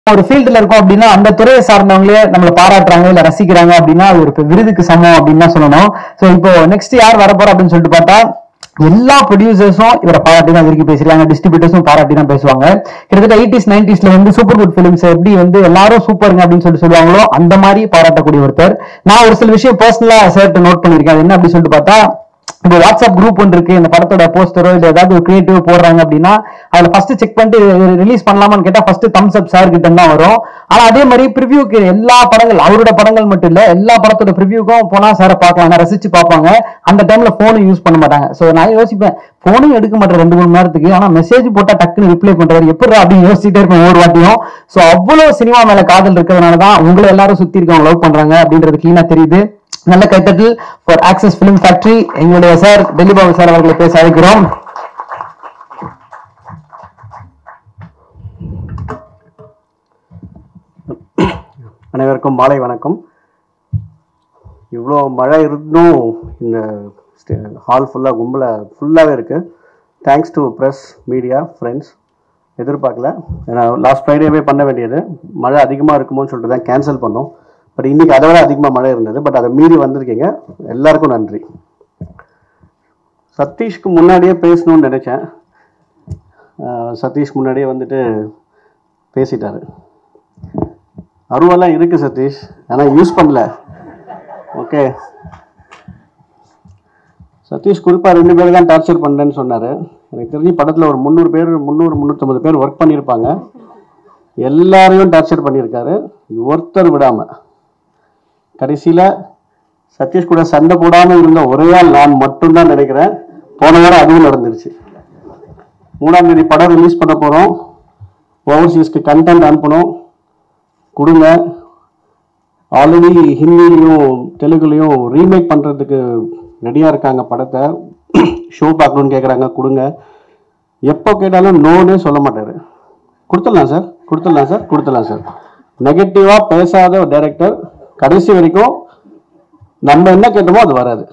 ஒரு ஃபீல்டுல இருக்கோம் அப்படின்னா அந்த துறையை சார்ந்தவங்களே நம்மள பாராட்டுறாங்க இல்ல ரசிக்கிறாங்க அப்படின்னா அது ஒரு விருதுக்கு சமம் அப்படின்னு தான் சொல்லணும் சோ இப்போ நெக்ஸ்ட் யார் வரப்போறா அப்படின்னு சொல்லிட்டு பார்த்தா எல்லா ப்ரொடியூசர்ஸும் இவரை பாராட்டி தான் விரும்பி பேசிருக்காங்க டிஸ்ட்ரிபியூட்டர்ஸும் பாராட்டி தான் பேசுவாங்க கிட்டத்தட்ட எயிட்டிஸ் நைன்டிஸ்ல வந்து சூப்பர் குட் பிலிம்ஸ் எப்படி வந்து எல்லாரும் சூப்பருங்க அப்படின்னு சொல்லி சொல்லுவாங்களோ அந்த மாதிரி பாராட்டக்கூடிய ஒருத்தர் நான் ஒரு சில விஷயம் பர்சனலா சேர்த்து நோட் பண்ணிருக்கேன் அது என்ன அப்படின்னு சொல்லிட்டு பார்த்தா இப்போ வாட்ஸ்அப் குரூப் ஒன்று இருக்கு இந்த படத்தோட போஸ்டரோ இல்ல ஏதாவது ஒரு கிரியேட்டிவ் போடுறாங்க அப்படின்னா அதுல ஃபர்ஸ்ட் செக் பண்ணிட்டு ரிலீஸ் பண்ணலாமான்னு கேட்டா ஃபர்ஸ்ட் தம்ஸ் அப் சார் கிட்ட தான் வரும் ஆனா அதே மாதிரி ப்ரிவியூக்கு எல்லா படங்கள் அவரோட படங்கள் மட்டும் இல்ல எல்லா படத்தோட ப்ரிவியூக்கும் போனா சாரை பார்க்கலாம் ரசிச்சு பார்ப்பாங்க அந்த டைம்ல போனும் யூஸ் பண்ண மாட்டாங்க சோ நான் யோசிப்பேன் போனும் எடுக்க மாட்டேன் ரெண்டு மூணு நேரத்துக்கு ஆனா மெசேஜ் போட்டா டக்குன்னு ரிப்ளை பண்றாரு எப்படி அப்படின்னு யோசிச்சுட்டே இருப்பேன் ஒவ்வொரு வாட்டியும் சோ அவ்வளவு சினிமா மேல காதல் இருக்கிறதுனால தான் உங்களை எல்லாரும் சுத்தி இருக்கவங்க லவ் பண்றாங்க அப்படின்றது கிளீனா தெரியுது நல்ல கைத்தட்டல் ஃபார் ஆக்சஸ் பிலிம் ஃபேக்டரி எங்களுடைய சார் டெல்லி பாபு சார் அவர்களை பேச அழைக்கிறோம் அனைவருக்கும் மாலை வணக்கம் இவ்வளோ மழை இருந்தும் இந்த ஹால் ஃபுல்லாக கும்பலாக ஃபுல்லாகவே இருக்குது thanks to press media friends எதிர்பார்க்கல ஏன்னா லாஸ்ட் ஃப்ரைடேவே பண்ண வேண்டியது மழை அதிகமாக இருக்குமோன்னு சொல்லிட்டு தான் கேன்சல் பண்ணோம் பட் இன்றைக்கி அதை விட அதிகமாக மழை இருந்தது பட் அதை மீறி வந்திருக்கீங்க எல்லாருக்கும் நன்றி சதீஷ்க்கு முன்னாடியே பேசணும்னு நினச்சேன் அஹ் சதீஷ் முன்னாடியே வந்துட்டு பேசிட்டாரு அருவெல்லாம் இருக்கு சதீஷ் ஆனால் யூஸ் பண்ணல ஓகே சதீஷ் குறிப்பாக ரெண்டு பேர் தான் டார்ச்சர் பண்ணேன்னு சொன்னார் எனக்கு தெரிஞ்சு படத்தில் ஒரு முந்நூறு பேர் முந்நூறு முந்நூற்றம்பது பேர் ஒர்க் பண்ணியிருப்பாங்க எல்லாரையும் டார்ச்சர் பண்ணியிருக்காரு ஒருத்தர் விடாமல் கடைசியில் சதீஷ் கூட சண்டை போடாமல் இருந்த ஒரே ஆள் நான் மட்டும்தான் நினைக்கிறேன் போன வாரம் அதுவும் நடந்துருச்சு மூணாம் தேதி படம் ரிலீஸ் பண்ண போகிறோம் ஓவர்சீஸ்க்கு கண்டென்ட் அனுப்பணும் கொடுங்க ஆல்ரெடி ஹிந்திலையும் தெலுங்குலையும் ரீமேக் பண்ணுறதுக்கு ரெடியாக இருக்காங்க படத்தை ஷோ பார்க்கணுன்னு கேட்குறாங்க கொடுங்க எப்போ கேட்டாலும் நோனே சொல்ல மாட்டார் கொடுத்துடலாம் சார் கொடுத்துடலாம் சார் கொடுத்துடலாம் சார் நெகட்டிவாக பேசாத ஒரு டைரக்டர் கடைசி வரைக்கும் நம்ம என்ன கேட்டோமோ அது வராது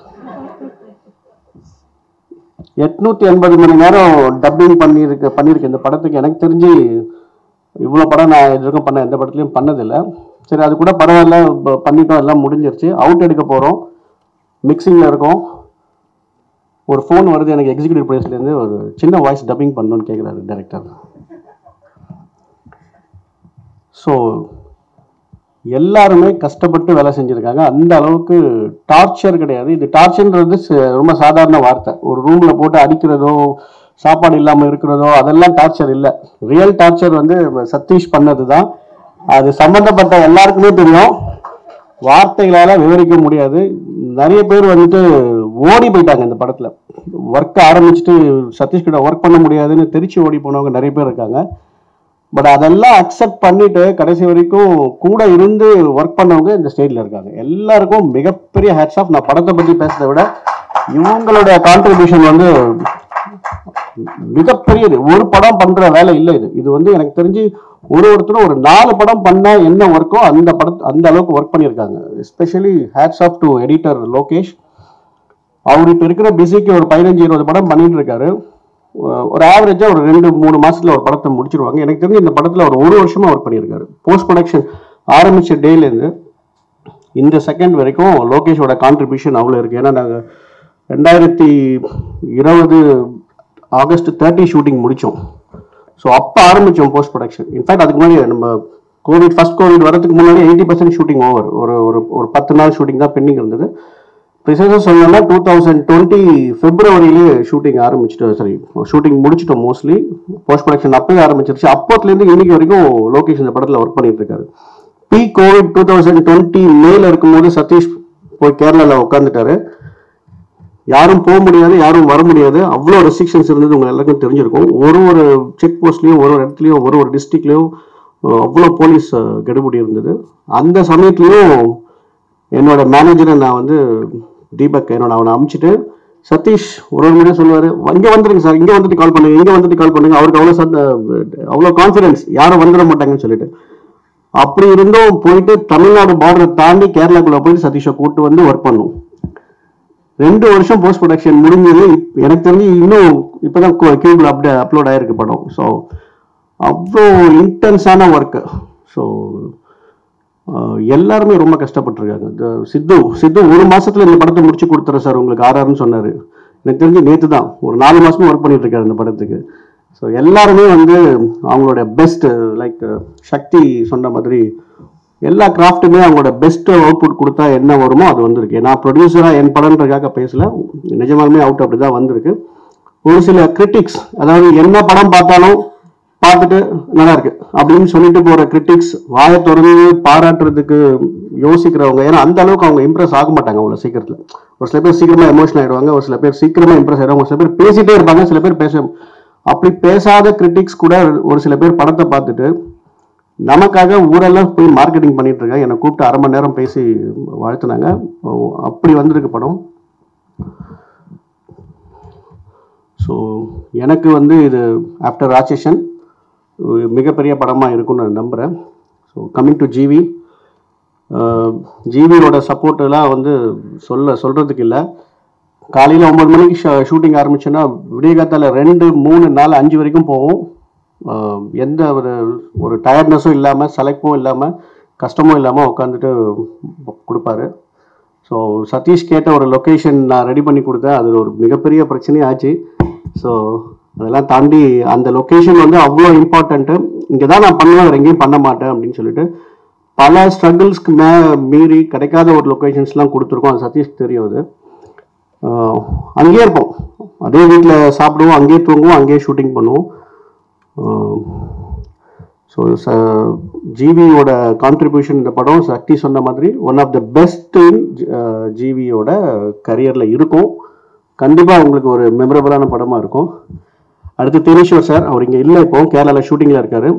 எட்நூத்தி எண்பது மணி நேரம் டப்பிங் பண்ணியிருக்கு பண்ணியிருக்கு இந்த படத்துக்கு எனக்கு தெரிஞ்சு இவ்வளோ படம் நான் இது வரைக்கும் பண்ண எந்த படத்துலையும் பண்ணதில்லை சரி அது கூட பரவாயில்ல ப- பண்ணிட்டோம் எல்லாம் முடிஞ்சிருச்சு அவுட் எடுக்க போகிறோம் மிக்சிங்கில் இருக்கோம் ஒரு ஃபோன் வருது எனக்கு எக்ஸிக்யூட்டிவ் ப்ரைஸ்லேருந்து ஒரு சின்ன வாய்ஸ் டப்பிங் பண்ணணும்னு கேட்குறாரு டைரக்டர் ஸோ எல்லாருமே கஷ்டப்பட்டு வேலை செஞ்சுருக்காங்க அந்த அளவுக்கு டார்ச்சர் கிடையாது இது டார்ச்சர்ன்றது ச- ரொம்ப சாதாரண வார்த்தை ஒரு ரூமில் போட்டு அடிக்கிறதோ சாப்பாடு இல்லாமல் இருக்கிறதோ அதெல்லாம் டார்ச்சர் இல்லை ரியல் டார்ச்சர் வந்து சதீஷ் பண்ணது தான் அது சம்மந்தப்பட்ட எல்லாருக்குமே தெரியும் வார்த்தைகளால் விவரிக்க முடியாது நிறைய பேர் வந்துட்டு ஓடி போயிட்டாங்க இந்த படத்தில் ஒர்க் ஆரம்பிச்சுட்டு சதீஷ் கிட்ட ஒர்க் பண்ண முடியாதுன்னு திருச்சி ஓடி போனவங்க நிறைய பேர் இருக்காங்க பட் அதெல்லாம் அக்செப்ட் பண்ணிட்டு கடைசி வரைக்கும் கூட இருந்து ஒர்க் பண்ணவங்க இந்த ஸ்டேட்ல இருக்காங்க எல்லாருக்கும் மிகப்பெரிய ஹேட்ஸ் ஆஃப் நான் படத்தை பத்தி பேசுறதை விட இவங்களோட கான்ட்ரிபியூஷன் வந்து மிகப்பெரியது ஒரு படம் பண்ற வேலை இல்லை இது இது வந்து எனக்கு தெரிஞ்சு ஒரு ஒருத்தரும் ஒரு நாலு படம் பண்ணா என்ன ஒர்க்கோ அந்த படம் அந்த அளவுக்கு ஒர்க் பண்ணியிருக்காங்க especially hats off to editor Lokesh அவர் இப்போ இருக்கிற பிஸிக்கு ஒரு பதினஞ்சு இருபது படம் பண்ணிட்டு இருக்காரு அஹ் ஒரு ஆவரேஜா ஒரு ரெண்டு மூணு மாசத்துல ஒரு படத்தை முடிச்சிருவாங்க எனக்கு தெரிஞ்சு இந்த படத்துல ஒரு ஒரு வருஷமா ஒர்க் பண்ணியிருக்காரு போஸ்ட் ப்ரொடக்ஷன் ஆரம்பிச்ச டேல இருந்து இந்த செகண்ட் வரைக்கும் லோகேஷோட கான்ட்ரிபியூஷன் அவ்வளோ இருக்கு ஏன்னா நாங்கள் ரெண்டாயிரத்தி இருபது ஆகஸ்ட் தேர்ட்டி ஷூட்டிங் முடித்தோம் ஸோ அப்போ ஆரம்பித்தோம் போஸ்ட் ப்ரொடக்ஷன் இன்ஃபேக்ட் அதுக்கு முன்னாடி நம்ம கோவிட் ஃபர்ஸ்ட் கோவிட் வரதுக்கு முன்னாடி எயிட்டி பர்சன்ட் ஷூட்டிங் ஓவர் ஒரு ஒரு ஒரு பத்து நாள் ஷூட்டிங் தான் பெண்டிங் இருந்தது ப்ரிசைஸாக சொல்லணும்னா டூ தௌசண்ட் டுவெண்ட்டி பிப்ரவரியிலேயே ஷூட்டிங் ஆரம்பிச்சிட்டு சாரி ஷூட்டிங் முடிச்சிட்டோம் மோஸ்ட்லி போஸ்ட் ப்ரொடக்ஷன் அப்பவே ஆரம்பிச்சிருச்சு அப்போத்துலேருந்து இன்னைக்கு வரைக்கும் லோகேஷ் இந்த படத்தில் ஒர்க் பண்ணிட்டு இருக்காரு பி கோவிட் டூ தௌசண்ட் டுவெண்ட்டி மேல இருக்கும்போது சதீஷ் போய் கேரளாவில் உட்காந்துட்டாரு யாரும் போக முடியாது யாரும் வர முடியாது அவ்வளோ ரெஸ்ட்ரிக்ஷன்ஸ் இருந்தது உங்க எல்லாருக்கும் தெரிஞ்சிருக்கும் ஒரு ஒரு செக் போஸ்ட்லயும் ஒரு ஒரு இடத்துலயும் ஒரு ஒரு டிஸ்ட்ரிக்ட்லயும் அவ்வளோ போலீஸ் அஹ், கெடுபிடி இருந்தது அந்த சமயத்துலயும் என்னோட மேனேஜரை நான் வந்து தீபக் என்னோட அவனை அமுச்சிட்டு சதீஷ் ஒரு ஒரு முறையும் சொல்லுவாரு இங்க வந்துருங்க சார் இங்க வந்துட்டு கால் பண்ணுங்க இங்க வந்துட்டு கால் பண்ணுங்க அவருக்கு அவ்வளோ சத்த அவ்வளோ கான்ஃபிடன்ஸ் யாரும் வந்துட மாட்டாங்கன்னு சொல்லிட்டு அப்படி இருந்தும் போயிட்டு தமிழ்நாடு பார்டரை தாண்டி கேரளாக்குள்ள போயிட்டு சதீஷை கூட்டு வந்து ஒர்க் பண்ணும் ரெண்டு வருஷம் போஸ்ட் ப்ரொடக்ஷன் முடிஞ்சது இப்ப- எனக்கு தெரிஞ்சு இன்னும் இப்பதான் கியூப்ல அப்டே அப்லோட் ஆயிருக்கு படம் ஸோ அவ்வளோ இன்டென்ஸான ஒர்க்கு ஸோ எல்லாருமே ரொம்ப கஷ்டப்பட்டிருக்காங்க இந்த சித்து சித்து ஒரு மாசத்துல இந்த படத்தை முடிச்சு கொடுத்துறேன் சார் உங்களுக்கு ஆர்ஆர்னு சொன்னாரு எனக்கு தெரிஞ்சு நேற்று தான் ஒரு நாலு மாசமா ஒர்க் பண்ணிட்டு இருக்காரு இந்த படத்துக்கு ஸோ எல்லாருமே வந்து அவங்களோட பெஸ்ட் லைக் சக்தி சொன்ன மாதிரி எல்லா கிராஃப்ட்டுமே அவங்களோட பெஸ்ட் அவுட்புட் கொடுத்தா என்ன வருமோ அது வந்திருக்கு நான் ப்ரொடியூசராக என் படம்ன்றதுக்காக பேசல நிஜமாலுமே அவுட் அப்படி தான் வந்திருக்கு ஒரு சில கிரிட்டிக்ஸ் அதாவது என்ன படம் பார்த்தாலும் பார்த்துட்டு நல்லா இருக்கு அப்படின்னு சொல்லிட்டு போற கிரிட்டிக்ஸ் வாயை திறந்து பாராட்டுறதுக்கு யோசிக்கிறவங்க ஏன்னா அந்த அளவுக்கு அவங்க இம்ப்ரெஸ் ஆக மாட்டாங்க அவ்வளோ சீக்கிரத்துல ஒரு சில பேர் சீக்கிரமா எமோஷனல் ஆயிடுவாங்க ஒரு சில பேர் சீக்கிரமா இம்ப்ரெஸ் ஆயிடுவாங்க ஒரு சில பேர் பேசிட்டே இருப்பாங்க சில பேர் பேச அப்படி பேசாத கிரிட்டிக்ஸ் கூட ஒரு சில பேர் படத்தை பார்த்துட்டு நமக்காக ஊரெல்லாம் போய் மார்க்கெட்டிங் பண்ணிட்டு இருக்காங்க என்னை கூப்பிட்டு அரை மணி நேரம் பேசி வாழ்த்துனாங்க அப்படி வந்திருக்கு படம் ஸோ எனக்கு வந்து இது ஆஃப்டர் ராட்சசன் மிகப்பெரிய படமாக இருக்கும்னு நான் நம்புகிறேன் ஸோ கம்மிங் டு ஜிவி ஜிவியோட சப்போர்ட் எல்லாம் வந்து சொல்ல சொல்கிறதுக்கு இல்லை காலையில் ஒம்பது மணிக்கு ஷூட்டிங் ஆரம்பிச்சோன்னா விடியகாத்தால ரெண்டு மூணு நாலு அஞ்சு வரைக்கும் போவோம் அஹ் எந்த ஒரு ஒரு டயர்ட்னஸும் இல்லாமல் சலைப்பும் இல்லாமல் கஷ்டமும் இல்லாமல் உட்காந்துட்டு கொடுப்பாரு ஸோ சதீஷ் கேட்ட ஒரு லொக்கேஷன் நான் ரெடி பண்ணி கொடுத்தேன் அது ஒரு மிகப்பெரிய பிரச்சனையே ஆச்சு ஸோ அதெல்லாம் தாண்டி அந்த லொக்கேஷன் வந்து அவ்வளோ இம்பார்ட்டண்ட்டு இங்கே தான் நான் பண்ணுவேன் வேறு எங்கேயும் பண்ண மாட்டேன் அப்படின்னு சொல்லிட்டு பல ஸ்ட்ரகிள்ஸ்க்கு மே மீறி கிடைக்காத ஒரு லொக்கேஷன்ஸ்லாம் கொடுத்துருக்கோம் அது சதீஷ்க்கு தெரியும் அது ஆஹ் அங்கேயே இருப்போம் அதே வீட்டில் சாப்பிடுவோம் அங்கேயே தூங்குவோம் அங்கேயே ஷூட்டிங் பண்ணுவோம் ஸோ ச ஜிவியோட கான்ட்ரிபியூஷன் இந்த படம் சக்தி சொன்ன மாதிரி one of the best in ஜிவியோட கரியரில் இருக்கும் கண்டிப்பாக உங்களுக்கு ஒரு மெமரபுளான படமாக இருக்கும் அடுத்து தினேஸ்வர் சார் அவர் இங்கே இல்லை இப்போ கேரளாவில் ஷூட்டிங்கில் இருக்கார்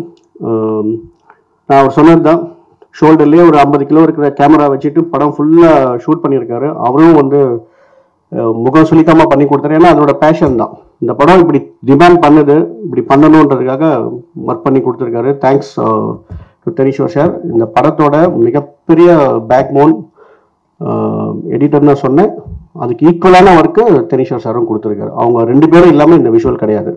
நான் அவர் சொன்னது தான் ஷோல்டர்லேயே ஒரு ஐம்பது கிலோ இருக்கிற கேமரா வச்சுட்டு படம் ஃபுல்லாக ஷூட் பண்ணியிருக்காரு அவரும் வந்து அஹ், முகம் சுளிக்காம பண்ணி கொடுத்தாரு ஏன்னா அதோட பேஷன் தான் இந்த படம் இப்படி டிமாண்ட் பண்ணுது இப்படி பண்ணணுன்றதுக்காக ஒர்க் பண்ணி கொடுத்துருக்காரு தேங்க்ஸ் டு தெனிஷோர் சார் இந்த படத்தோட மிகப்பெரிய பேக் போன் எடிட்டர் தான் சொன்னேன் அதுக்கு ஈக்குவலான ஒர்க்கு தெனிஷோர் சாரும் கொடுத்துருக்காரு அவங்க ரெண்டு பேரும் இல்லாமல் இந்த விஷுவல் கிடையாது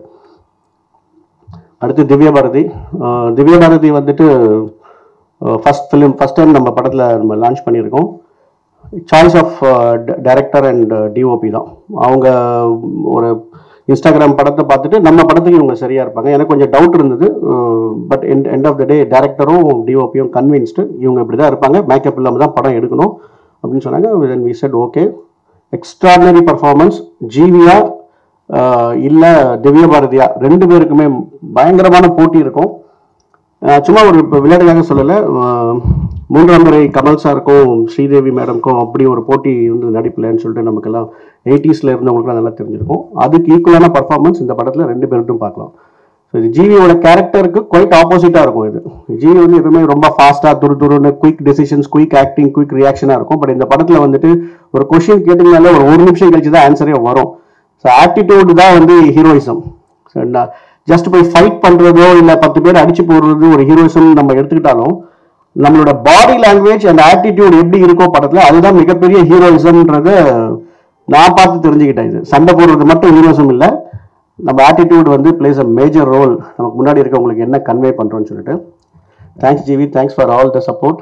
அடுத்து திவ்யா பாரதி அஹ், திவ்யா பாரதி வந்துட்டு ஃபர்ஸ்ட் ஃபிலிம் ஃபர்ஸ்ட் டைம் நம்ம படத்தில் நம்ம லான்ச் பண்ணியிருக்கோம் choice of director and DOP தான் அவங்க ஒரு இன்ஸ்டாகிராம் படத்தை பார்த்துட்டு நம்ம படத்துக்கு இவங்க சரியா இருப்பாங்க எனக்கு கொஞ்சம் டவுட் இருந்தது but end end of the day டேரக்டரும் டிஓபியும் கன்வின்ஸ்டு இவங்க இப்படி தான் இருப்பாங்க மேக்கப் இல்லாமல் தான் படம் எடுக்கணும் அப்படின்னு சொன்னாங்க then we said okay extraordinary performance ஜீவியா இல்லை திவ்ய பாரதியா ரெண்டு பேருக்குமே பயங்கரமான போட்டி இருக்கும் அஹ் சும்மா ஒரு இப்ப விளையாட்டுக்காக சொல்லலை அஹ் மூன்றாம் முறை கமல் சாருக்கும் ஸ்ரீதேவி மேடம்க்கும் அப்படி ஒரு போட்டி இருந்தது நடிப்புலன்னு சொல்லிட்டு நமக்கெல்லாம் எயிட்டிஸில் இருந்தவங்களுக்குலாம் நல்லா தெரிஞ்சிருக்கும் அதுக்கு ஈக்குவலான பர்ஃபார்மன்ஸ் இந்த படத்தில் ரெண்டு பேர்ட்டும் பார்க்கலாம் ஸோ இது ஜிவியோட கேரக்டருக்கு குவைட் ஆப்போசிட்டாக இருக்கும் இது ஜிவி வந்து எப்பவுமே ரொம்ப ஃபாஸ்ட்டாக துரு துருன்னு quick decisions quick acting quick ரியாக்ஷனாக இருக்கும் பட் இந்த படத்தில் வந்துட்டு ஒரு கொஷின் கேட்டிங்கனால ஒரு ஒரு நிமிஷம் கழிச்சு தான் ஆன்சரே வரும் ஸோ ஆட்டிடியூட் தான் வந்து ஹீரோயிசம் ஜஸ்ட் போய் ஃபைட் பண்றதோ இல்ல பத்து பேர் அடிச்சு போடுறது ஒரு ஹீரோயிசம் நம்ம எடுத்துக்கிட்டாலும் நம்மளோட பாடி லாங்குவேஜ் அந்த ஆட்டிடியூட் எப்படி இருக்கோ படத்துல அதுதான் மிகப்பெரிய ஹீரோயிசம்ன்றத நான் பார்த்து தெரிஞ்சுக்கிட்டேன் இது சண்டை போடுறது மட்டும் ஹீரோயிசம் இல்ல நம்ம ஆட்டிடியூட் வந்து பிளேஸ் அ மேஜர் ரோல் நமக்கு முன்னாடி இருக்கவங்களுக்கு என்ன கன்வே பண்றோம்னு சொல்லிட்டு thanks GV thanks for all the support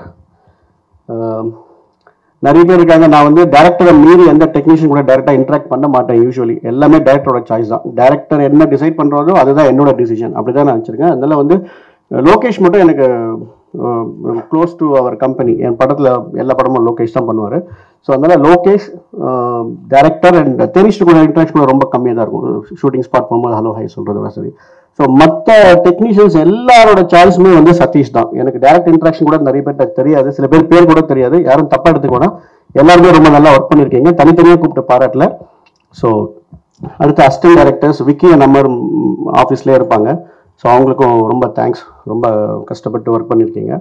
நிறைய பேர் இருக்காங்க நான் வந்து டேரக்டரை மீறி எந்த டெக்னீஷியன் கூட டேரக்டா இன்ட்ராக்ட் பண்ண மாட்டேன் யூஸ்வலி எல்லாமே டேரக்டரோட சாய்ஸ் தான் டேரக்டர் என்ன டிசைட் பண்றதோ அதுதான் என்னோட டிசிஷன் அப்படிதான் நான் வச்சிருக்கேன் அதனால வந்து அஹ், லோகேஷ் மட்டும் எனக்கு க்ளோஸ் டு அவர் கம்பெனி என் படத்துல எல்லா படமும் லோகேஷ் தான் பண்ணுவார் ஸோ அதனால லோகேஷ் டேரக்டர் அண்ட் தெரிஸ்ட் கூட இன்ட்ராக்ஷன் கூட ரொம்ப கம்மியாக தான் இருக்கும் ஷூட்டிங் ஸ்பாட் போகும்போது ஹலோ ஹை சொல்றது சரி ஸோ மற்ற டெக்னீஷியன்ஸ் எல்லாரோட சாய்ஸுமே வந்து சதீஷ் தான் எனக்கு டேரக்ட் இன்ட்ராக்ஷன் கூட நிறைய பேர்ட்ட தெரியாது சில பேர் பேர் கூட தெரியாது யாரும் தப்பா எடுத்துக்கோனா எல்லாருமே ரொம்ப நல்லா ஒர்க் பண்ணியிருக்கீங்க தனித்தனியாக கூப்பிட்டு பாராட்டல ஸோ அடுத்து அசிஸ்டன்ட் டைரக்டர்ஸ் விக்கி நம்ம ஆஃபீஸ்லேயே இருப்பாங்க ஸோ அவங்களுக்கும் ரொம்ப தேங்க்ஸ் ரொம்ப கஷ்டப்பட்டு ஒர்க் பண்ணியிருக்கீங்க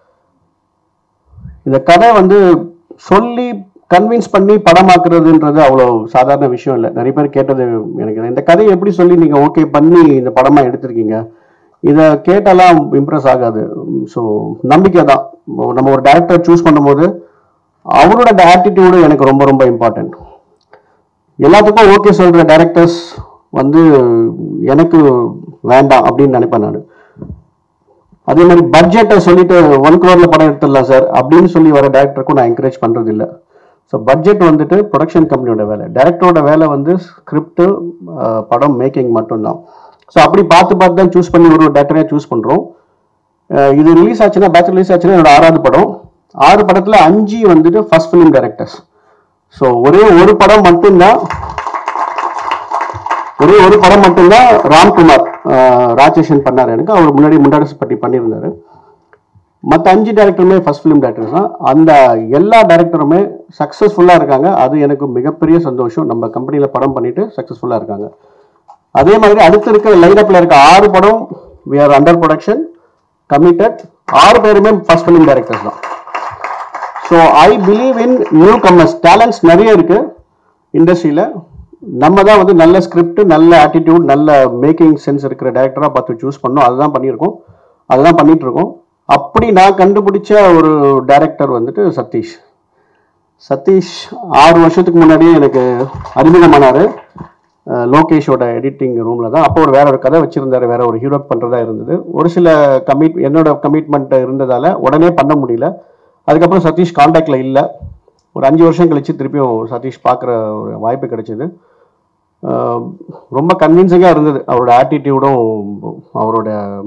இந்த கதை வந்து சொல்லி கன்வின்ஸ் பண்ணி படமாக்குறதுன்றது அவ்வளோ சாதாரண விஷயம் இல்லை நிறைய பேர் கேட்டது எனக்கு இந்த கதையை எப்படி சொல்லி நீங்கள் ஓகே பண்ணி இந்த படமாக எடுத்திருக்கீங்க இதை கேட்டாலாம் இம்ப்ரெஸ் ஆகாது ஸோ நம்பிக்கை தான் நம்ம ஒரு டேரக்டர் சூஸ் பண்ணும்போது அவரோட அந்த ஆட்டிடியூடு எனக்கு ரொம்ப ரொம்ப இம்பார்ட்டன்ட் எல்லாத்துக்கும் ஓகே சொல்கிற டேரக்டர்ஸ் வந்து எனக்கு வேண்டாம் அப்படின்னு நினைப்பேன் நான் அதே மாதிரி பட்ஜெட்டை சொல்லிட்டு ஒன் crore-ல படம் எடுத்துடலாம் சார் அப்படின்னு சொல்லி வர டேரக்டருக்கும் நான் என்கரேஜ் பண்றது இல்ல ஸோ பட்ஜெட் வந்துட்டு ப்ரொடக்ஷன் கம்பெனியோட வேலை டேரக்டரோட வேலை வந்து ஸ்கிரிப்ட் படம் மேக்கிங் மட்டும்தான் ஸோ அப்படி பார்த்து பார்த்து தான் சூஸ் பண்ணி ஒரு டேரக்டரே சூஸ் பண்றோம் அஹ் இது ரிலீஸ் ஆச்சுன்னா பேட்ச் ரிலீஸ் ஆச்சுன்னா என்னோட ஆறாவது படம் ஆறு படத்துல அஞ்சு வந்துட்டு ஃபர்ஸ்ட் ஃபிலிம் டைரக்டர்ஸ் ஸோ ஒரே ஒரு படம் மட்டும்தான் ஒரே ஒரு படம் மட்டும்தான் ராம்குமார் அஹ் ராஜேஷன் பண்ணார் எனக்கு அவர் முன்னாடி முண்டாடஸ் பட்டி பண்ணியிருந்தாரு மற்ற அஞ்சு டேரக்டருமே ஃபர்ஸ்ட் ஃபிலிம் டேரக்டர்ஸ் தான் அந்த எல்லா டேரக்டருமே சக்ஸஸ்ஃபுல்லாக இருக்காங்க அது எனக்கு மிகப்பெரிய சந்தோஷம் நம்ம கம்பெனியில் படம் பண்ணிட்டு சக்ஸஸ்ஃபுல்லாக இருக்காங்க அதே மாதிரி அடுத்து இருக்கிற லைனப்பில் இருக்க ஆறு படம் we are under production committed ஆறு பேருமே ஃபர்ஸ்ட் ஃபிலிம் டைரக்டர்ஸ் தான் so I believe in newcomers talents நிறைய இருக்கு இண்டஸ்ட்ரியில் நம்ம தான் வந்து நல்ல ஸ்கிரிப்ட் நல்ல ஆட்டிடியூட் நல்ல மேக்கிங் சென்ஸ் இருக்கிற டேரக்டராக பார்த்து சூஸ் பண்ணோம் அதுதான் பண்ணியிருக்கோம் அதுதான் பண்ணிட்டு இருக்கோம் அப்படி நான் கண்டுபிடிச்ச ஒரு டைரக்டர் வந்துட்டு சதீஷ் சதீஷ் ஆறு வருஷத்துக்கு முன்னாடியே எனக்கு அறிமுகமானாரு அஹ் லோகேஷோட எடிட்டிங் ரூம்ல தான் அப்போ ஒரு வேற ஒரு கதை வச்சிருந்தாரு வேற ஒரு ஹீரோ பண்றதா இருந்தது ஒரு சில கமிட் என்னோட கமிட்மெண்ட் இருந்ததால உடனே பண்ண முடியல அதுக்கப்புறம் சதீஷ் காண்டாக்ட்ல இல்ல ஒரு அஞ்சு வருஷம் கழிச்சு திருப்பியும் சதீஷ் பார்க்குற ஒரு வாய்ப்பு கிடைச்சது அஹ் ரொம்ப கன்வின்சிங்காக இருந்தது அவரோட ஆட்டிடியூடும் அவரோட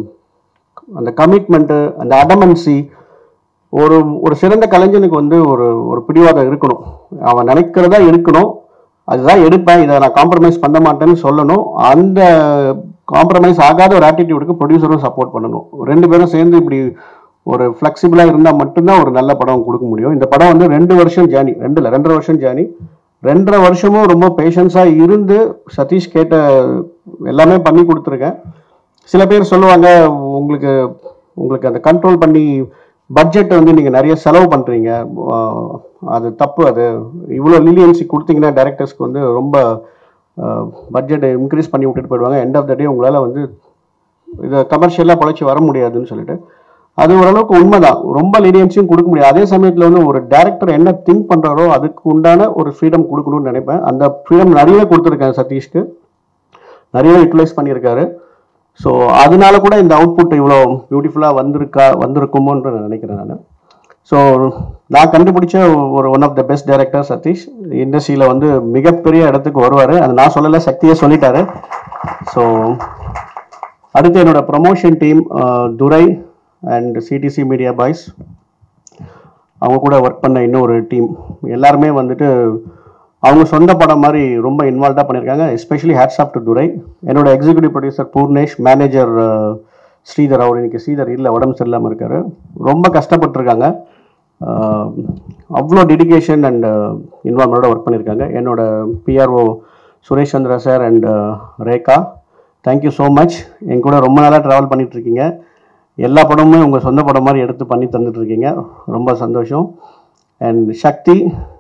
அந்த கமிட்மெண்ட்டு அந்த அடமன்சி ஒரு ஒரு சிறந்த கலைஞனுக்கு வந்து ஒரு ஒரு பிடிவாதம் இருக்கணும் அவன் நினைக்கிறதா இருக்கணும் அதுதான் எடுப்பேன் இதை நான் காம்ப்ரமைஸ் பண்ண மாட்டேன்னு சொல்லணும் அந்த காம்ப்ரமைஸ் ஆகாத ஒரு ஆட்டிடியூடுக்கு ப்ரொடியூசரும் சப்போர்ட் பண்ணணும் ரெண்டு பேரும் சேர்ந்து இப்படி ஒரு ஃப்ளெக்சிபிளாக இருந்தால் மட்டும்தான் ஒரு நல்ல படம் கொடுக்க முடியும் இந்த படம் வந்து ரெண்டு வருஷம் ஜேர்னி ரெண்டு இல்லை ரெண்டரை வருஷம் ஜேர்னி ரெண்டரை வருஷமும் ரொம்ப பேஷன்ஸாக இருந்து சதீஷ் கேட்ட எல்லாமே பண்ணி கொடுத்துருக்கேன் சில பேர் சொல்லுவாங்க உங்களுக்கு உங்களுக்கு அந்த கண்ட்ரோல் பண்ணி பட்ஜெட்டை வந்து நீங்கள் நிறைய செலவு பண்ணுறீங்க அது தப்பு அது இவ்வளோ லீலியன்சி கொடுத்தீங்கன்னா டேரக்டர்ஸ்க்கு வந்து ரொம்ப பட்ஜெட்டை இன்க்ரீஸ் பண்ணி விட்டுட்டு போயிடுவாங்க எண்ட் ஆஃப் த டே உங்களால் வந்து இதை கமர்ஷியலாக பொழைச்சி வர முடியாதுன்னு சொல்லிட்டு அது ஓரளவுக்கு உண்மைதான் ரொம்ப லீனியன்ஸையும் கொடுக்க முடியாது அதே சமயத்தில் வந்து ஒரு டேரக்டர் என்ன திங்க் பண்ணுறாரோ அதுக்கு உண்டான ஒரு ஃப்ரீடம் கொடுக்கணும்னு நினைப்பேன் அந்த ஃப்ரீடம் நிறைய கொடுத்துருக்கேன் சதீஷ்க்கு நிறைய யூட்டிலைஸ் பண்ணியிருக்காரு ஸோ அதனால கூட இந்த அவுட்புட் இவ்வளோ பியூட்டிஃபுல்லாக வந்திருக்கா வந்திருக்குமோன்ற நான் நினைக்கிறேன் நான் ஸோ நான் கண்டுபிடிச்ச ஒரு one of the best director Sathish இண்டஸ்ட்ரியில் வந்து மிகப்பெரிய இடத்துக்கு வருவார் அது நான் சொல்லலை சக்தியே சொல்லிட்டாரு ஸோ அடுத்து என்னோட promotion team Durai and CDC media boys அவங்க கூட ஒர்க் பண்ண இன்னொரு டீம் எல்லாருமே வந்துட்டு அவங்க சொந்த படம் மாதிரி ரொம்ப இன்வால்வ்டாக பண்ணியிருக்காங்க especially hats off to Durai என்னோட executive producer Purnesh manager Sridhar அவர் இன்னைக்கு ஸ்ரீதர் இல்லை உடம்பு சரியில்லாமல் இருக்காரு ரொம்ப கஷ்டப்பட்டிருக்காங்க அஹ், அவ்வளோ டெடிகேஷன் அண்ட் இன்வால்மெண்டோட ஒர்க் பண்ணியிருக்காங்க என்னோட PRO Suresh Chandra sir and Rekha thank you so much என் கூட ரொம்ப நாளாக ட்ராவல் பண்ணிட்டு இருக்கீங்க எல்லா படமுமே உங்கள் சொந்த படம் மாதிரி எடுத்து பண்ணி தந்துட்டு இருக்கீங்க ரொம்ப சந்தோஷம் அண்ட் சக்தி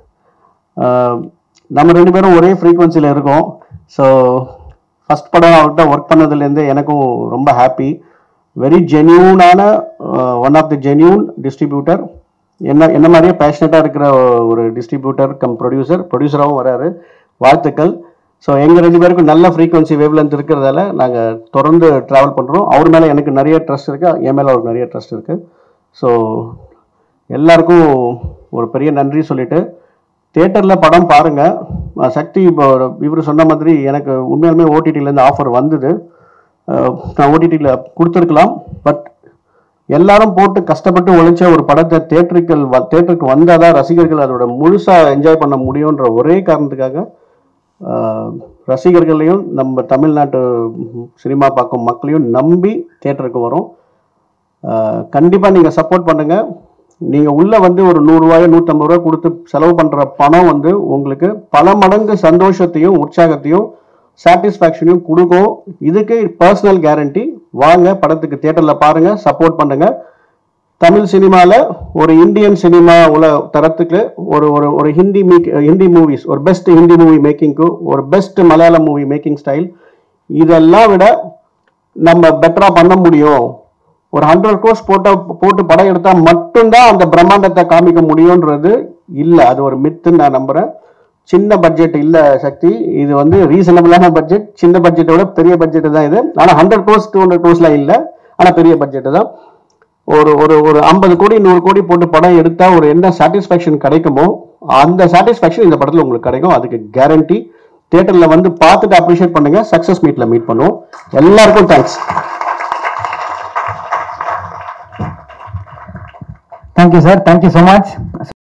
ஆஹ் நம்ம ரெண்டு பேரும் ஒரே ஃப்ரீக்வன்சியில் இருக்கோம் ஸோ ஃபஸ்ட் படம் அவர்கிட்ட ஒர்க் பண்ணதுலேருந்து எனக்கும் ரொம்ப ஹாப்பி வெரி ஜென்யூனான one of the genuine distributor என்ன என்ன மாதிரியே பேஷனட்டாக இருக்கிற ஒரு டிஸ்ட்ரிபியூட்டர் கம் ப்ரொடியூசர் ப்ரொடியூசராகவும் வராரு வாழ்த்துக்கள் ஸோ எங்கள் ரெண்டு பேருக்கும் நல்ல ஃப்ரீக்வன்சி வேவ் லென்த் இருக்கிறதால நாங்கள் தொடர்ந்து ட்ராவல் பண்ணுறோம் அவர் மேலே எனக்கு நிறைய ட்ரஸ்ட் இருக்குது என் மேலே அவருக்கு நிறைய ட்ரஸ்ட் இருக்குது ஸோ எல்லாருக்கும் ஒரு பெரிய நன்றி சொல்லிட்டு தேட்டரில் படம் பாருங்க அஹ் சக்தி இப்போ இவர் சொன்ன மாதிரி எனக்கு உண்மையாலுமே ஓடிடிலேருந்து ஆஃபர் வந்தது அஹ் நான் ஓடிடியில் கொடுத்துருக்கலாம் பட் எல்லாரும் போட்டு கஷ்டப்பட்டு உழைச்ச ஒரு படத்தை தேட்டருக்கு தேட்டருக்கு வந்தால் தான் ரசிகர்கள் அதோட முழுசாக என்ஜாய் பண்ண முடியுன்ற ஒரே காரணத்துக்காக ஆஹ், ரசிகர்களையும் நம்ம தமிழ்நாட்டு சினிமா பார்க்கும் மக்களையும் நம்பி தேட்டருக்கு வரும் கண்டிப்பாக நீங்கள் சப்போர்ட் பண்ணுங்க நீங்கள் உள்ள வந்து ஒரு நூறுரூவாயோ நூற்றம்பது ரூபா கொடுத்து செலவு பண்ணுற பணம் வந்து உங்களுக்கு பல மடங்கு சந்தோஷத்தையும் உற்சாகத்தையும் சாட்டிஸ்ஃபேக்ஷனையும் கொடுக்கும் இதுக்கு பர்சனல் கேரண்டி வாங்க படத்துக்கு தியேட்டரில் பாருங்க சப்போர்ட் பண்ணுங்க தமிழ் சினிமாவில் ஒரு இந்தியன் சினிமா உல தரத்துக்கு ஒரு ஒரு ஒரு ஹிந்தி மேக் ஹிந்தி மூவிஸ் ஒரு பெஸ்ட் ஹிந்தி மூவி மேக்கிங்க்கு ஒரு best Malayalam movie making style இதெல்லாம் விட நம்ம பெட்டரா பண்ண முடியும் ஒரு ஹண்ட்ரட் கோர்ஸ் போட்ட போட்டு படம் எடுத்தா மட்டும்தான் அந்த பிரம்மாண்டத்தை காமிக்க முடியும்ன்றது இல்ல அது ஒரு மித்துன்னு நான் நம்புறேன் சின்ன பட்ஜெட் இல்ல சக்தி இது வந்து ரீசனபிளான பட்ஜெட் சின்ன பட்ஜெட்டை விட பெரிய பட்ஜெட் தான் இது ஆனா ஹண்ட்ரட் கோர்ஸ் டூ ஹண்ட்ரட் கோர்ஸ்லாம் இல்ல ஆனா பெரிய பட்ஜெட் தான் ஒரு ஒரு ஒரு ஐம்பது கோடி நூறு கோடி போட்டு படம் எடுத்தா ஒரு என்ன சாட்டிஸ்ஃபேக்ஷன் கிடைக்குமோ அந்த சாட்டிஸ்ஃபேக்ஷன் இந்த படத்துல உங்களுக்கு கிடைக்கும் அதுக்கு கேரண்டி தியேட்டர்ல வந்து பார்த்துட்டு அப்ரிஷியேட் பண்ணுங்க சக்சஸ் மீட்ல மீட் பண்ணுவோம் எல்லாருக்கும் thanks thank you sir thank you so much